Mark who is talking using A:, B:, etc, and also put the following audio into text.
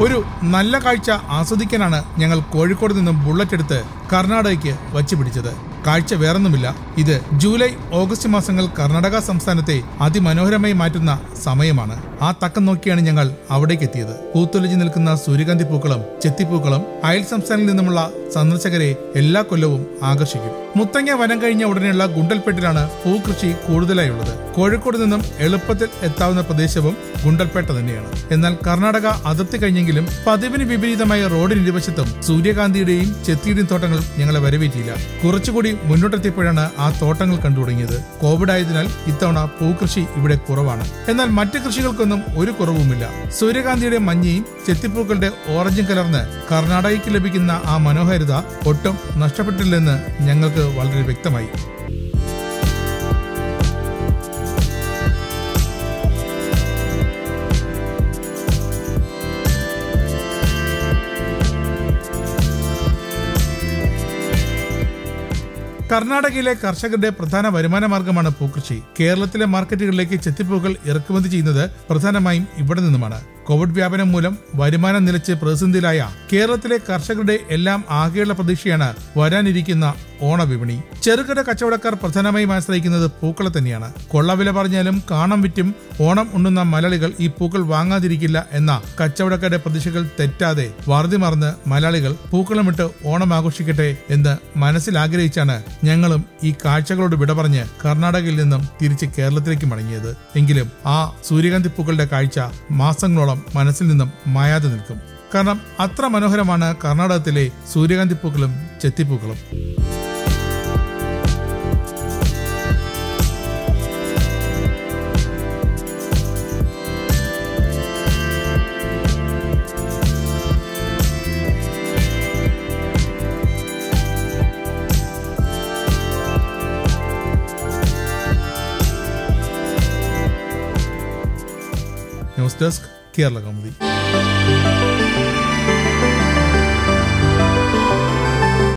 A: ഒരു നല്ല കാഴ്ച ആസ്വദിക്കാനാണ് ഞങ്ങൾ കോഴിക്കോട് നിന്നും ബുള്ളറ്റ് എടുത്ത് കർണാടകയ്ക്ക് വച്ചു പിടിച്ചത് കാഴ്ച വേറൊന്നുമില്ല ഇത് ജൂലൈ ഓഗസ്റ്റ് മാസങ്ങൾ കർണാടക സംസ്ഥാനത്തെ അതിമനോഹരമായി മാറ്റുന്ന സമയമാണ് ആ തക്കം നോക്കിയാണ് ഞങ്ങൾ അവിടേക്ക് എത്തിയത് പൂത്തൊലിച്ച് നിൽക്കുന്ന സൂര്യകാന്തി പൂക്കളും ചെത്തിപ്പൂക്കളും അയൽ സംസ്ഥാനങ്ങളിൽ നിന്നുമുള്ള സന്ദർശകരെ എല്ലാ കൊല്ലവും ആകർഷിക്കും മുത്തങ്ങ വനം കഴിഞ്ഞ ഉടനെയുള്ള ഗുണ്ടൽപേട്ടിലാണ് പൂകൃഷി കൂടുതലായുള്ളത് കോഴിക്കോട് നിന്നും എളുപ്പത്തിൽ എത്താവുന്ന പ്രദേശവും ഗുണ്ടൽപേട്ട തന്നെയാണ് എന്നാൽ കർണാടക അതിർത്തി കഴിഞ്ഞെങ്കിലും പതിവിന് വിപരീതമായ റോഡിന് ഇരുവശത്തും സൂര്യകാന്തിയുടെയും ചെത്തിയുടെയും തോട്ടങ്ങൾ ഞങ്ങളെ വരവേറ്റിയില്ല കുറച്ചുകൂടി മുന്നോട്ടെത്തിയപ്പോഴാണ് ആ തോട്ടങ്ങൾ കണ്ടു തുടങ്ങിയത് കോവിഡ് ആയതിനാൽ ഇത്തവണ പൂകൃഷി ഇവിടെ കുറവാണ് എന്നാൽ മറ്റ് കൃഷികൾക്കൊന്നും ഒരു കുറവുമില്ല സൂര്യകാന്തിയുടെ മഞ്ഞയും ചെത്തിപ്പൂക്കളുടെ ഓറഞ്ചും കലർന്ന് കർണാടകയ്ക്ക് ലഭിക്കുന്ന ആ മനോഹാരിത ഒട്ടും നഷ്ടപ്പെട്ടില്ലെന്ന് ഞങ്ങൾക്ക് വളരെ വ്യക്തമായി കർണാടകയിലെ കർഷകരുടെ പ്രധാന വരുമാന മാർഗമാണ് പൂക്കൃഷി കേരളത്തിലെ മാർക്കറ്റുകളിലേക്ക് ചെത്തിപ്പൂക്കൾ ഇറക്കുമതി ചെയ്യുന്നത് പ്രധാനമായും ഇവിടെ നിന്നുമാണ് കോവിഡ് വ്യാപനം മൂലം വരുമാനം നിലച്ച് പ്രതിസന്ധിയിലായ കേരളത്തിലെ കർഷകരുടെ എല്ലാം ആകെയുള്ള പ്രതീക്ഷയാണ് വരാനിരിക്കുന്ന ഓണവിപണി ചെറുകിട കച്ചവടക്കാർ പ്രധാനമായും ആശ്രയിക്കുന്നത് പൂക്കളെ തന്നെയാണ് കൊള്ളവില പറഞ്ഞാലും കാണം വിറ്റും ഓണം ഉണ്ണുന്ന മലയാളികൾ ഈ പൂക്കൾ വാങ്ങാതിരിക്കില്ല എന്ന കച്ചവടക്കാരുടെ പ്രതീക്ഷകൾ തെറ്റാതെ വാർതി മറന്ന് മലയാളികൾ പൂക്കളമിട്ട് ഓണം ആഘോഷിക്കട്ടെ എന്ന് മനസ്സിൽ ആഗ്രഹിച്ചാണ് ഞങ്ങളും ഈ കാഴ്ചകളോട് വിട പറഞ്ഞ് കർണാടകയിൽ നിന്നും തിരിച്ച് കേരളത്തിലേക്ക് മടങ്ങിയത് എങ്കിലും ആ സൂര്യകാന്തി പൂക്കളുടെ കാഴ്ച മാസങ്ങളോളം മനസ്സിൽ നിന്നും മായാതെ നിൽക്കും കാരണം അത്ര മനോഹരമാണ് കർണാടകത്തിലെ സൂര്യകാന്തി പൂക്കളും ചെത്തിപ്പൂക്കളും ന്യൂസ് ഡെസ്ക് കേരള കൗമുദി